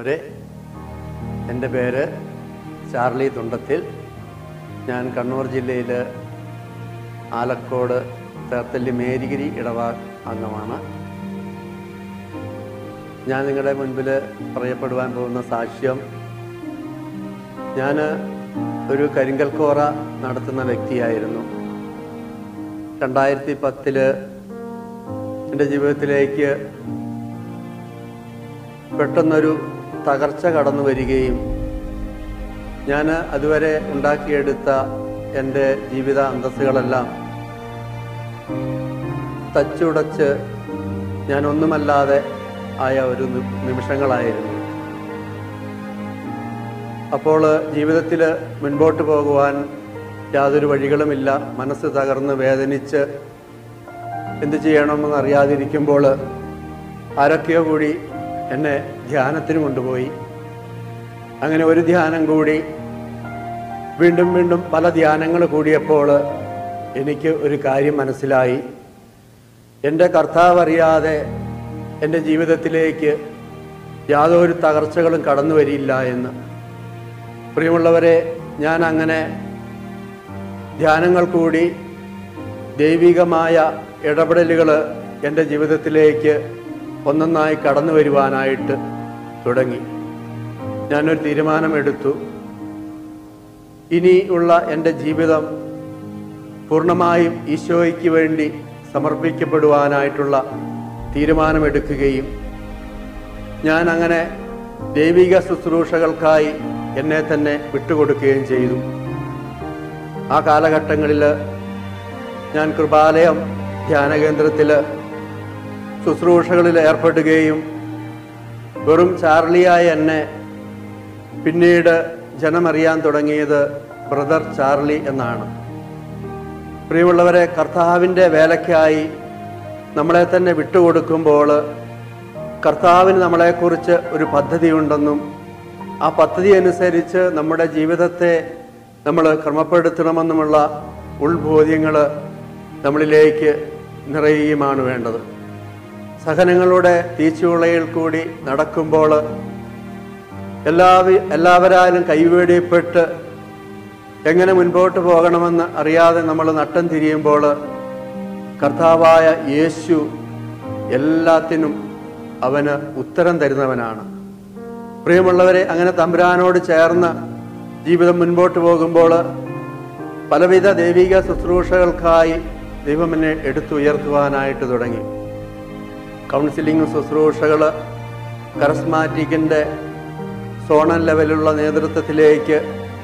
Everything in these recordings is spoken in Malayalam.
പ്രിയമുള്ളവരെ എൻ്റെ പേര് ചാർലി തുണ്ടത്തിൽ ഞാൻ കണ്ണൂർ ജില്ലയിൽ ആലക്കോട് തേർത്തല്ലി മേരിഗിരി ഇടവാ അംഗമാണ് ഞാൻ നിങ്ങളുടെ മുൻപിൽ പറയപ്പെടുവാൻ പോകുന്ന സാക്ഷ്യം ഞാൻ ഒരു കരിങ്കൽ കോറ നടത്തുന്ന വ്യക്തിയായിരുന്നു രണ്ടായിരത്തി പത്തില് എൻ്റെ ജീവിതത്തിലേക്ക് പെട്ടെന്നൊരു തകർച്ച കടന്നു വരികയും ഞാൻ അതുവരെ ഉണ്ടാക്കിയെടുത്ത എൻ്റെ ജീവിത അന്തസ്സുകളെല്ലാം തച്ചുടച്ച് ഞാൻ ഒന്നുമല്ലാതെ ആയ ഒരു നി- നിമിഷങ്ങളായിരുന്നു അപ്പോൾ ജീവിതത്തിൽ മുൻപോട്ട് പോകുവാൻ യാതൊരു വഴികളുമില്ല മനസ്സ് തകർന്ന് വേദനിച്ച് എന്ത് ചെയ്യണമെന്ന് അറിയാതിരിക്കുമ്പോൾ ആരൊക്കെയോ കൂടി എന്നെ ധ്യാനത്തിന് കൊണ്ടുപോയി അങ്ങനെ ഒരു ധ്യാനം കൂടി വീണ്ടും വീണ്ടും പല ധ്യാനങ്ങൾ കൂടിയപ്പോൾ എനിക്ക് ഒരു കാര്യം മനസ്സിലായി എൻ്റെ കർത്താവ് അറിയാതെ എൻ്റെ ജീവിതത്തിലേക്ക് യാതൊരു തകർച്ചകളും കടന്നു വരില്ല എന്ന് പ്രിയമുള്ളവരെ ഞാൻ അങ്ങനെ ധ്യാനങ്ങൾ കൂടി ദൈവികമായ ഇടപെടലുകൾ എൻ്റെ ജീവിതത്തിലേക്ക് ഒന്നൊന്നായി കടന്നു വരുവാനായിട്ട് തുടങ്ങി ഞാനൊരു തീരുമാനമെടുത്തു ഇനിയുള്ള എൻ്റെ ജീവിതം പൂർണ്ണമായും ഈശോയ്ക്ക് വേണ്ടി സമർപ്പിക്കപ്പെടുവാനായിട്ടുള്ള തീരുമാനമെടുക്കുകയും ഞാൻ അങ്ങനെ ദൈവിക ശുശ്രൂഷകൾക്കായി എന്നെ തന്നെ വിട്ടുകൊടുക്കുകയും ചെയ്തു ആ കാലഘട്ടങ്ങളിൽ ഞാൻ കൃപാലയം ധ്യാനകേന്ദ്രത്തിൽ ശുശ്രൂഷകളിൽ ഏർപ്പെടുകയും വെറും ചാർലിയായ എന്നെ പിന്നീട് ജനമറിയാൻ തുടങ്ങിയത് ബ്രദർ ചാർലി എന്നാണ് പ്രിയമുള്ളവരെ കർത്താവിൻ്റെ വേലയ്ക്കായി നമ്മളെ തന്നെ വിട്ടുകൊടുക്കുമ്പോൾ കർത്താവിന് നമ്മളെക്കുറിച്ച് ഒരു പദ്ധതിയുണ്ടെന്നും ആ പദ്ധതി അനുസരിച്ച് നമ്മുടെ ജീവിതത്തെ നമ്മൾ ക്രമപ്പെടുത്തണമെന്നുമുള്ള ഉൾബോധ്യങ്ങൾ നമ്മളിലേക്ക് നിറയുകയുമാണ് വേണ്ടത് സഹനങ്ങളുടെ തീച്ചുളയിൽ കൂടി നടക്കുമ്പോൾ എല്ലാവ എല്ലാവരാലും കൈവേടിയപ്പെട്ട് എങ്ങനെ മുൻപോട്ട് പോകണമെന്ന് അറിയാതെ നമ്മൾ നട്ടം തിരിയുമ്പോൾ കർത്താവായ യേശു എല്ലാത്തിനും അവന് ഉത്തരം തരുന്നവനാണ് പ്രിയമുള്ളവരെ അങ്ങനെ തമ്പുരാനോട് ചേർന്ന് ജീവിതം മുൻപോട്ട് പോകുമ്പോൾ പലവിധ ദൈവിക ശുശ്രൂഷകൾക്കായി ദൈവം എന്നെ എടുത്തുയർത്തുവാനായിട്ട് തുടങ്ങി കൗൺസിലിംഗ് ശുശ്രൂഷകൾ കറസ്മാറ്റിക്കിൻ്റെ സോണൽ ലെവലുള്ള നേതൃത്വത്തിലേക്ക്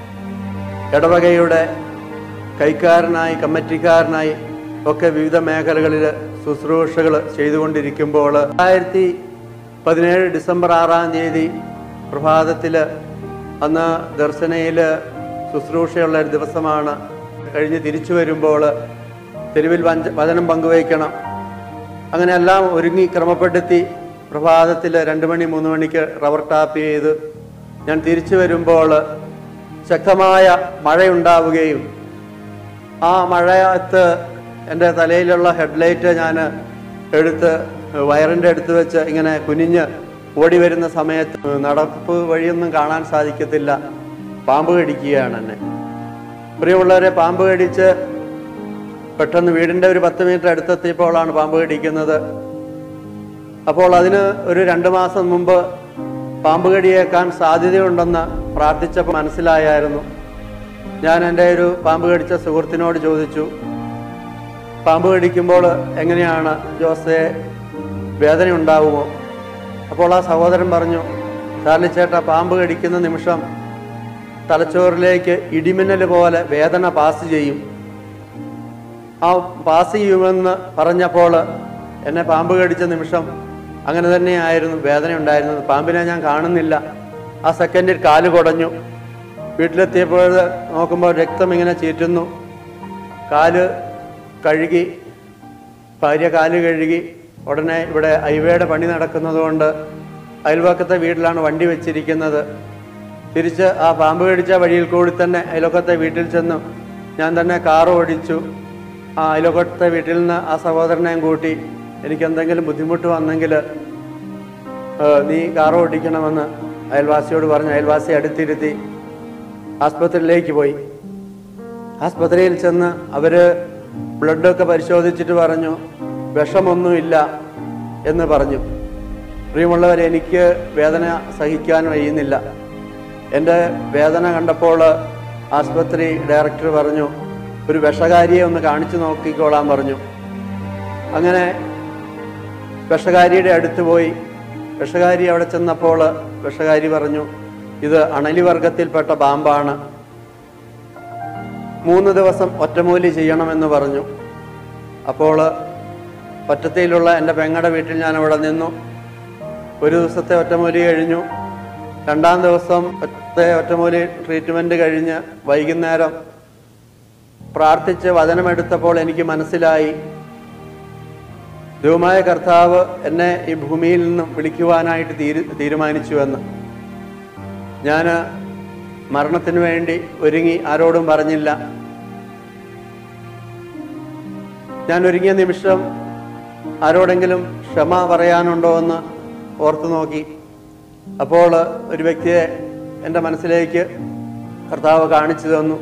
ഇടവകയുടെ കൈക്കാരനായി കമ്മിറ്റിക്കാരനായി ഒക്കെ വിവിധ മേഖലകളിൽ ശുശ്രൂഷകൾ ചെയ്തുകൊണ്ടിരിക്കുമ്പോൾ രണ്ടായിരത്തി പതിനേഴ് ഡിസംബർ ആറാം തീയതി പ്രഭാതത്തിൽ അന്ന് ദർശനയിൽ ശുശ്രൂഷയുള്ള ഒരു ദിവസമാണ് കഴിഞ്ഞ് തിരിച്ചു വരുമ്പോൾ തെരുവിൽ വഞ്ച വചനം പങ്കുവയ്ക്കണം അങ്ങനെ എല്ലാം ഒരുങ്ങി ക്രമപ്പെടുത്തി പ്രഭാതത്തിൽ രണ്ട് മണി മൂന്ന് മണിക്ക് റബ്ബർ ടാപ്പ് ചെയ്ത് ഞാൻ തിരിച്ചു വരുമ്പോൾ ശക്തമായ മഴയുണ്ടാവുകയും ആ മഴയത്ത് എൻ്റെ തലയിലുള്ള ഹെഡ്ലൈറ്റ് ഞാൻ എടുത്ത് വയറിൻ്റെ അടുത്ത് വെച്ച് ഇങ്ങനെ കുനിഞ്ഞ് ഓടി വരുന്ന സമയത്ത് നടപ്പ് വഴിയൊന്നും കാണാൻ സാധിക്കത്തില്ല പാമ്പ് കടിക്കുകയാണ് എന്നെ പ്രിയമുള്ളവരെ പാമ്പ് കടിച്ച് പെട്ടെന്ന് വീടിൻ്റെ ഒരു പത്ത് മീറ്റർ അടുത്തെത്തിയപ്പോഴാണ് പാമ്പ് കടിക്കുന്നത് അപ്പോൾ അതിന് ഒരു രണ്ട് മാസം മുമ്പ് പാമ്പ് കടിയേക്കാൻ സാധ്യതയുണ്ടെന്ന് പ്രാർത്ഥിച്ചപ്പോൾ മനസ്സിലായായിരുന്നു ഞാൻ എൻ്റെ ഒരു പാമ്പ് കടിച്ച സുഹൃത്തിനോട് ചോദിച്ചു പാമ്പ് കടിക്കുമ്പോൾ എങ്ങനെയാണ് ജോസെ വേദന ഉണ്ടാവുമോ അപ്പോൾ ആ സഹോദരൻ പറഞ്ഞു ചാർലി ചേട്ടാ പാമ്പ് കടിക്കുന്ന നിമിഷം തലച്ചോറിലേക്ക് ഇടിമിന്നൽ പോലെ വേദന പാസ് ചെയ്യും ആ പാസ് ചെയ്യുമെന്ന് പറഞ്ഞപ്പോൾ എന്നെ പാമ്പ് കടിച്ച നിമിഷം അങ്ങനെ തന്നെയായിരുന്നു വേദന ഉണ്ടായിരുന്നത് പാമ്പിനെ ഞാൻ കാണുന്നില്ല ആ സെക്കൻഡിൽ കാല് കുടഞ്ഞു വീട്ടിലെത്തിയപ്പോൾ നോക്കുമ്പോൾ രക്തം ഇങ്ങനെ ചീറ്റുന്നു കാല് കഴുകി ഭാര്യ കാല് കഴുകി ഉടനെ ഇവിടെ ഹൈവേയുടെ പണി നടക്കുന്നതുകൊണ്ട് അയൽവക്കത്തെ വീട്ടിലാണ് വണ്ടി വെച്ചിരിക്കുന്നത് തിരിച്ച് ആ പാമ്പ് കടിച്ച വഴിയിൽ കൂടി തന്നെ അയൽവക്കത്തെ വീട്ടിൽ ചെന്നു ഞാൻ തന്നെ കാർ ഓടിച്ചു ആ അയൽവക്കത്തെ വീട്ടിൽ നിന്ന് ആ സഹോദരനെയും കൂട്ടി എനിക്ക് എന്തെങ്കിലും ബുദ്ധിമുട്ട് വന്നെങ്കിൽ ഏഹ്, നീ കാർ ഓടിക്കണമെന്ന് അയൽവാസിയോട് പറഞ്ഞു അയൽവാസി അടുത്തിരുത്തി ആസ്പത്രിയിലേക്ക് പോയി ആസ്പത്രിയിൽ ചെന്ന് അവര് ബ്ലഡൊക്കെ പരിശോധിച്ചിട്ട് പറഞ്ഞു വിഷമൊന്നുമില്ല എന്ന് പറഞ്ഞു പ്രിയമുള്ളവർ എനിക്ക് വേദന സഹിക്കാൻ കഴിയുന്നില്ല എൻ്റെ വേദന കണ്ടപ്പോൾ ആസ്പത്രി ഡയറക്ടർ പറഞ്ഞു ഒരു വിഷകാരിയെ ഒന്ന് കാണിച്ചു നോക്കിക്കോളാൻ പറഞ്ഞു അങ്ങനെ വിഷകാരിയുടെ അടുത്ത് പോയി വിഷകാരി അവിടെ ചെന്നപ്പോൾ വിഷകാരി പറഞ്ഞു ഇത് അണലി വർഗത്തിൽപ്പെട്ട പാമ്പാണ് മൂന്ന് ദിവസം ഒറ്റമൂലി ചെയ്യണമെന്ന് പറഞ്ഞു അപ്പോൾ ഒറ്റത്തിലുള്ള എൻ്റെ പെങ്ങടെ വീട്ടിൽ ഞാൻ അവിടെ നിന്നു ഒരു ദിവസത്തെ ഒറ്റമൂലി കഴിഞ്ഞു രണ്ടാം ദിവസം ഒറ്റ ഒറ്റമൂലി ട്രീറ്റ്മെൻറ്റ് കഴിഞ്ഞ് വൈകുന്നേരം പ്രാർത്ഥിച്ച് വചനമെടുത്തപ്പോൾ എനിക്ക് മനസ്സിലായി ദൈവമായ കർത്താവ് എന്നെ ഈ ഭൂമിയിൽ നിന്നും വിളിക്കുവാനായിട്ട് തീരു തീരുമാനിച്ചുവെന്ന് ഞാൻ മരണത്തിന് വേണ്ടി ഒരുങ്ങി ആരോടും പറഞ്ഞില്ല ഞാൻ ഒരുങ്ങിയ നിമിഷം ആരോടെങ്കിലും ക്ഷമ പറയാനുണ്ടോ എന്ന് ഓർത്തു നോക്കി അപ്പോൾ ഒരു വ്യക്തിയെ എൻ്റെ മനസ്സിലേക്ക് കർത്താവ് കാണിച്ചു തന്നു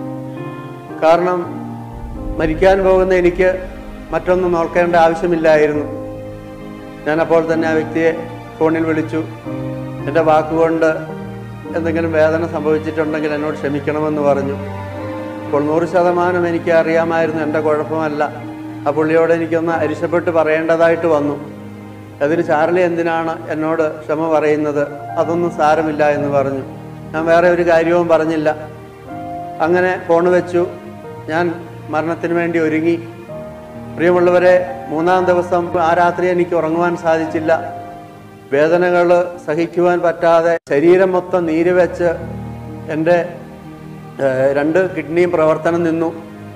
കാരണം മരിക്കാൻ പോകുന്ന എനിക്ക് മറ്റൊന്നും നോക്കേണ്ട ആവശ്യമില്ലായിരുന്നു ഞാൻ അപ്പോൾ തന്നെ ആ വ്യക്തിയെ ഫോണിൽ വിളിച്ചു എൻ്റെ വാക്കുകൊണ്ട് എന്തെങ്കിലും വേദന സംഭവിച്ചിട്ടുണ്ടെങ്കിൽ എന്നോട് ക്ഷമിക്കണമെന്ന് പറഞ്ഞു അപ്പോൾ നൂറ് ശതമാനം എനിക്ക് അറിയാമായിരുന്നു എൻ്റെ കുഴപ്പമല്ല ആ പുള്ളിയോട് എനിക്കൊന്ന് അരിശപ്പെട്ട് പറയേണ്ടതായിട്ട് വന്നു അതിന് ചാർലി എന്തിനാണ് എന്നോട് ക്ഷമ പറയുന്നത് അതൊന്നും സാരമില്ല എന്ന് പറഞ്ഞു ഞാൻ വേറെ ഒരു കാര്യവും പറഞ്ഞില്ല അങ്ങനെ ഫോൺ വെച്ചു ഞാൻ മരണത്തിന് വേണ്ടി ഒരുങ്ങി പ്രിയമുള്ളവരെ മൂന്നാം ദിവസം ആ രാത്രി എനിക്ക് ഉറങ്ങുവാൻ സാധിച്ചില്ല വേദനകൾ സഹിക്കുവാൻ പറ്റാതെ ശരീരം മൊത്തം നീര് വെച്ച് എൻ്റെ ഏഹ്, രണ്ട് കിഡ്നിയും പ്രവർത്തനം നിന്നു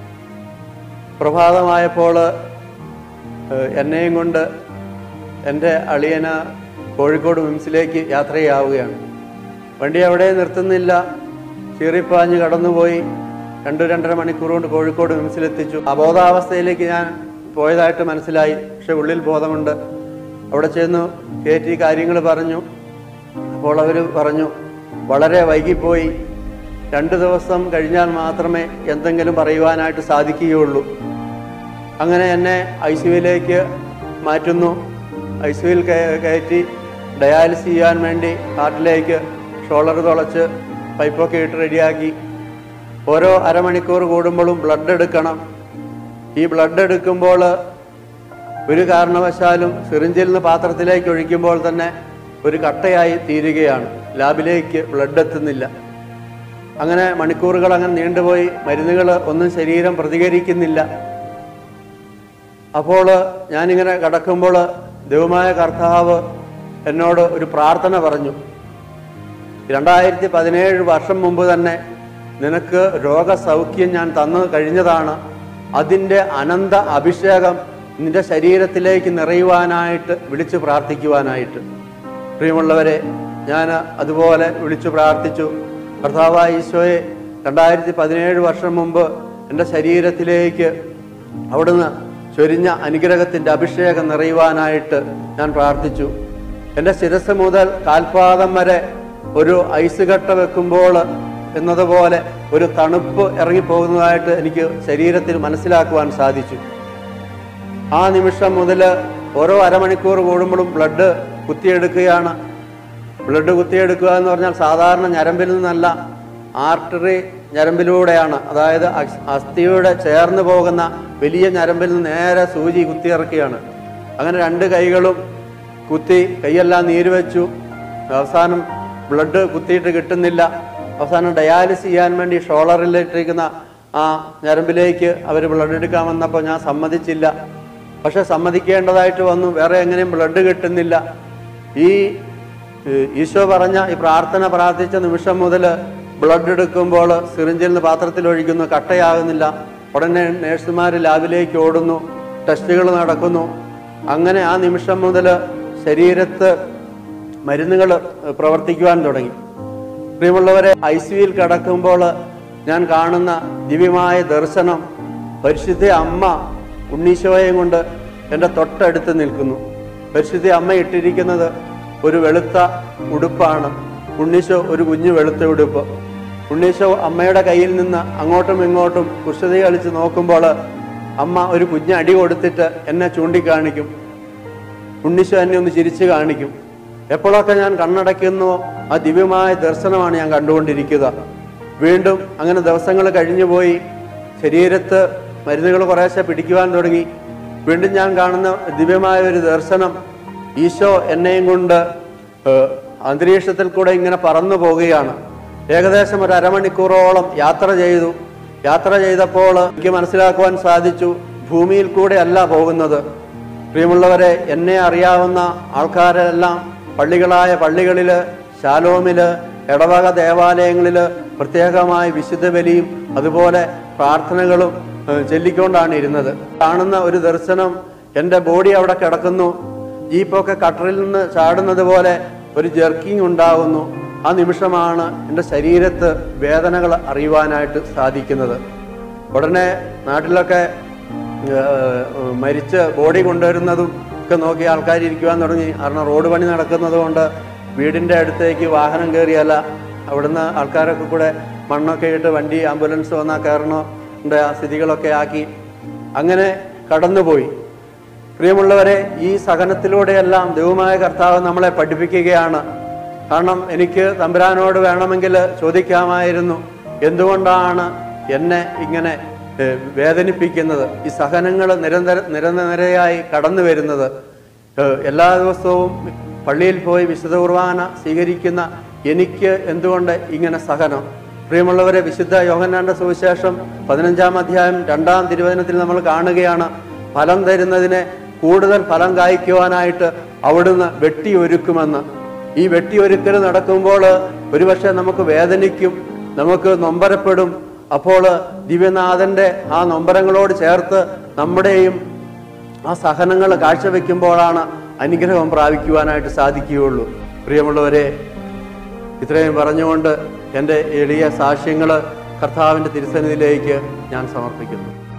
പ്രഭാതമായപ്പോൾ ഏഹ്, എന്നെയും കൊണ്ട് എൻ്റെ അളിയന കോഴിക്കോട് മിംസിലേക്ക് യാത്രയാവുകയാണ് വണ്ടി അവിടെ നിർത്തുന്നില്ല ചീറിപ്പാഞ്ഞ് കടന്നുപോയി രണ്ടു രണ്ടര മണിക്കൂർ കൊണ്ട് കോഴിക്കോട് മിംസിലെത്തിച്ചു അബോധാവസ്ഥയിലേക്ക് ഞാൻ പോയതായിട്ട് മനസ്സിലായി പക്ഷെ ഉള്ളിൽ ബോധമുണ്ട് അവിടെ ചെന്നു കയറ്റി കാര്യങ്ങൾ പറഞ്ഞു അപ്പോൾ അവർ പറഞ്ഞു വളരെ വൈകിപ്പോയി രണ്ട് ദിവസം കഴിഞ്ഞാൽ മാത്രമേ എന്തെങ്കിലും പറയുവാനായിട്ട് സാധിക്കുകയുള്ളൂ അങ്ങനെ എന്നെ ഐ സിയുവിലേക്ക് മാറ്റുന്നു ഐ സിയുവിൽ കയറ്റി ഡയാലിസ് ചെയ്യാൻ വേണ്ടി ഹാർട്ടിലേക്ക് ഷോളർ തുളച്ച് പൈപ്പൊക്കെ ഇട്ട് റെഡിയാക്കി ഓരോ അരമണിക്കൂർ കൂടുമ്പോഴും ബ്ലഡ് എടുക്കണം ഈ ബ്ലഡ് എടുക്കുമ്പോൾ ഒരു കാരണവശാലും സിറിഞ്ചിൽ നിന്ന് പാത്രത്തിലേക്ക് ഒഴിക്കുമ്പോൾ തന്നെ ഒരു കട്ടയായി തീരുകയാണ് ലാബിലേക്ക് ബ്ലഡ് എത്തുന്നില്ല അങ്ങനെ മണിക്കൂറുകൾ അങ്ങനെ നീണ്ടുപോയി മരുന്നുകൾ ഒന്നും ശരീരം പ്രതികരിക്കുന്നില്ല അപ്പോൾ ഞാനിങ്ങനെ കിടക്കുമ്പോൾ ദൈവമായ കർത്താവ് എന്നോട് ഒരു പ്രാർത്ഥന പറഞ്ഞു രണ്ടായിരത്തി പതിനേഴ് വർഷം മുമ്പ് തന്നെ നിനക്ക് രോഗസൗഖ്യം ഞാൻ തന്നു കഴിഞ്ഞതാണ് അതിൻ്റെ അനന്ത അഭിഷേകം നിന്റെ ശരീരത്തിലേക്ക് നിറയുവാനായിട്ട് വിളിച്ചു പ്രാർത്ഥിക്കുവാനായിട്ട് പ്രിയമുള്ളവരെ ഞാൻ അതുപോലെ വിളിച്ചു പ്രാർത്ഥിച്ചു കർത്താവായ ഈശോയെ രണ്ടായിരത്തി പതിനേഴ് വർഷം മുമ്പ് എൻ്റെ ശരീരത്തിലേക്ക് അവിടുന്ന് ചൊരിഞ്ഞ അനുഗ്രഹത്തിൻ്റെ അഭിഷേകം നിറയുവാനായിട്ട് ഞാൻ പ്രാർത്ഥിച്ചു എൻ്റെ ശിരസ് മുതൽ കാൽപാദം വരെ ഒരു ഐസ് കട്ട വെക്കുമ്പോൾ എന്നതുപോലെ ഒരു തണുപ്പ് ഇറങ്ങിപ്പോകുന്നതായിട്ട് എനിക്ക് ശരീരത്തിൽ മനസ്സിലാക്കുവാൻ സാധിച്ചു ആ നിമിഷം മുതൽ ഓരോ അരമണിക്കൂർ കൂടുമ്പോഴും ബ്ലഡ് കുത്തിയെടുക്കുകയാണ് ബ്ലഡ് കുത്തിയെടുക്കുക എന്ന് പറഞ്ഞാൽ സാധാരണ ഞരമ്പിൽ നിന്നല്ല ആർട്ടറി ഞരമ്പിലൂടെയാണ് അതായത് അസ്- അസ്ഥിയുടെ ചേർന്ന് പോകുന്ന വലിയ ഞരമ്പിൽ നിന്ന് നേരെ സൂചി കുത്തിയിറക്കുകയാണ് അങ്ങനെ രണ്ട് കൈകളും കുത്തി കൈയെല്ലാം നീര് വെച്ചു അവസാനം ബ്ലഡ് കുത്തിയിട്ട് കിട്ടുന്നില്ല അവസാനം ഡയാലിസ് ചെയ്യാൻ വേണ്ടി ഷോളറിലിട്ടിരിക്കുന്ന ആ ഞരമ്പിലേക്ക് അവർ ബ്ലഡ് എടുക്കാൻ വന്നപ്പോൾ ഞാൻ സമ്മതിച്ചില്ല പക്ഷെ സമ്മതിക്കേണ്ടതായിട്ട് വന്നു വേറെ എങ്ങനെയും ബ്ലഡ് കിട്ടുന്നില്ല ഈ ഏഹ്, ഈശോ പറഞ്ഞ ഈ പ്രാർത്ഥന പ്രാർത്ഥിച്ച നിമിഷം മുതൽ ബ്ലഡ് എടുക്കുമ്പോൾ സിറിഞ്ചിൽ നിന്ന് പാത്രത്തിൽ ഒഴിക്കുന്നു കട്ടയാകുന്നില്ല ഉടനെ നേഴ്സുമാർ ലാബിലേക്ക് ഓടുന്നു ടെസ്റ്റുകൾ നടക്കുന്നു അങ്ങനെ ആ നിമിഷം മുതൽ ശരീരത്ത് മരുന്നുകൾ പ്രവർത്തിക്കുവാൻ തുടങ്ങി പ്രിയമുള്ളവരെ ഐ സിയിൽ കിടക്കുമ്പോൾ ഞാൻ കാണുന്ന ദിവ്യമായ ദർശനം പരിശുദ്ധ അമ്മ ഉണ്ണീശോയെയും കൊണ്ട് എൻ്റെ തൊട്ടടുത്ത് നിൽക്കുന്നു പരിശുദ്ധ അമ്മ ഇട്ടിരിക്കുന്നത് ഒരു വെളുത്ത ഉടുപ്പാണ് ഉണ്ണീശോ ഒരു കുഞ്ഞു വെളുത്ത ഉടുപ്പ് ഉണ്ണീശോ അമ്മയുടെ കയ്യിൽ നിന്ന് അങ്ങോട്ടും ഇങ്ങോട്ടും കുശതി കളിച്ച് നോക്കുമ്പോൾ അമ്മ ഒരു കുഞ്ഞ് അടി കൊടുത്തിട്ട് എന്നെ ചൂണ്ടിക്കാണിക്കും ഉണ്ണീശോ എന്നെ ഒന്ന് ചിരിച്ചു കാണിക്കും എപ്പോഴൊക്കെ ഞാൻ കണ്ണടയ്ക്കുന്നു ആ ദിവ്യമായ ദർശനമാണ് ഞാൻ കണ്ടുകൊണ്ടിരിക്കുക വീണ്ടും അങ്ങനെ ദിവസങ്ങൾ കഴിഞ്ഞുപോയി ശരീരത്ത് മരുന്നുകൾ കുറേശ്ശെ പിടിക്കുവാൻ തുടങ്ങി വീണ്ടും ഞാൻ കാണുന്ന ദിവ്യമായ ഒരു ദർശനം ഈശോ എന്നെയും കൊണ്ട് ഏഹ്, അന്തരീക്ഷത്തിൽ കൂടെ ഇങ്ങനെ പറന്നു പോവുകയാണ് ഏകദേശം ഒരു അരമണിക്കൂറോളം യാത്ര ചെയ്തു യാത്ര ചെയ്തപ്പോൾ എനിക്ക് മനസ്സിലാക്കുവാൻ സാധിച്ചു ഭൂമിയിൽ കൂടെ അല്ല പോകുന്നത് പ്രിയമുള്ളവരെ എന്നെ അറിയാവുന്ന ആൾക്കാരെല്ലാം പള്ളികളായ പള്ളികളിൽ ശാലോമില് ഇടവക ദേവാലയങ്ങളിൽ പ്രത്യേകമായി വിശുദ്ധ ബലിയും അതുപോലെ പ്രാർത്ഥനകളും ഏഹ്, ചൊല്ലിക്കൊണ്ടാണ് ഇരുന്നത് കാണുന്ന ഒരു ദർശനം എൻ്റെ ബോഡി അവിടെ കിടക്കുന്നു ജീപ്പൊക്കെ കട്ടറിൽ നിന്ന് ചാടുന്നത് പോലെ ഒരു ജെർക്കിങ് ഉണ്ടാകുന്നു ആ നിമിഷമാണ് എൻ്റെ ശരീരത്ത് വേദനകൾ അറിയുവാനായിട്ട് സാധിക്കുന്നത് ഉടനെ നാട്ടിലൊക്കെ ഏഹ്, മരിച്ച് ബോഡി കൊണ്ടുവരുന്നതും ഒക്കെ നോക്കി ആൾക്കാർ ഇരിക്കുവാൻ തുടങ്ങി കാരണം റോഡ് പണി നടക്കുന്നത് കൊണ്ട് വീടിൻ്റെ അടുത്തേക്ക് വാഹനം കയറിയല്ല അവിടുന്ന് ആൾക്കാരൊക്കെ കൂടെ മണ്ണൊക്കെ ഇട്ട് വണ്ടി ആംബുലൻസ് വന്നാൽ കയറണോ ഉണ്ട് ആ സ്ഥിതികളൊക്കെ ആക്കി അങ്ങനെ കടന്നുപോയി പ്രിയമുള്ളവരെ ഈ സഹനത്തിലൂടെയെല്ലാം ദൈവമായ കർത്താവ് നമ്മളെ പഠിപ്പിക്കുകയാണ് കാരണം എനിക്ക് തമ്പുരാനോട് വേണമെങ്കിൽ ചോദിക്കാമായിരുന്നു എന്തുകൊണ്ടാണ് എന്നെ ഇങ്ങനെ ഏഹ്, വേദനിപ്പിക്കുന്നത് ഈ സഹനങ്ങൾ നിരന്തര നിരനിരയായി കടന്നു വരുന്നത് ഏഹ്, എല്ലാ ദിവസവും പള്ളിയിൽ പോയി വിശുദ്ധ കുർബാന സ്വീകരിക്കുന്ന എനിക്ക് എന്തുകൊണ്ട് ഇങ്ങനെ സഹനം പ്രിയമുള്ളവരെ വിശുദ്ധ യോഹന്നാന്റെ സുവിശേഷം പതിനഞ്ചാം അധ്യായം രണ്ടാം തിരുവചനത്തിൽ നമ്മൾ കാണുകയാണ് ഫലം തരുന്നതിനെ കൂടുതൽ ഫലം കായ്ക്കുവാനായിട്ട് അവിടുന്ന് വെട്ടിയൊരുക്കുമെന്ന് ഈ വെട്ടിയൊരുക്കൽ നടക്കുമ്പോൾ ഒരുപക്ഷെ നമുക്ക് വേദനിക്കും നമുക്ക് നൊമ്പരപ്പെടും അപ്പോൾ ദിവ്യനാഥന്റെ ആ നൊമ്പരങ്ങളോട് ചേർത്ത് നമ്മുടെയും ആ സഹനങ്ങൾ കാഴ്ചവെക്കുമ്പോഴാണ് അനുഗ്രഹം പ്രാപിക്കുവാനായിട്ട് സാധിക്കുകയുള്ളൂ പ്രിയമുള്ളവരെ ഇത്രയും പറഞ്ഞുകൊണ്ട് എൻ്റെ എളിയ സാക്ഷ്യങ്ങൾ കർത്താവിൻ്റെ തിരുസന്നിധിയിലേക്ക് ഞാൻ സമർപ്പിക്കുന്നു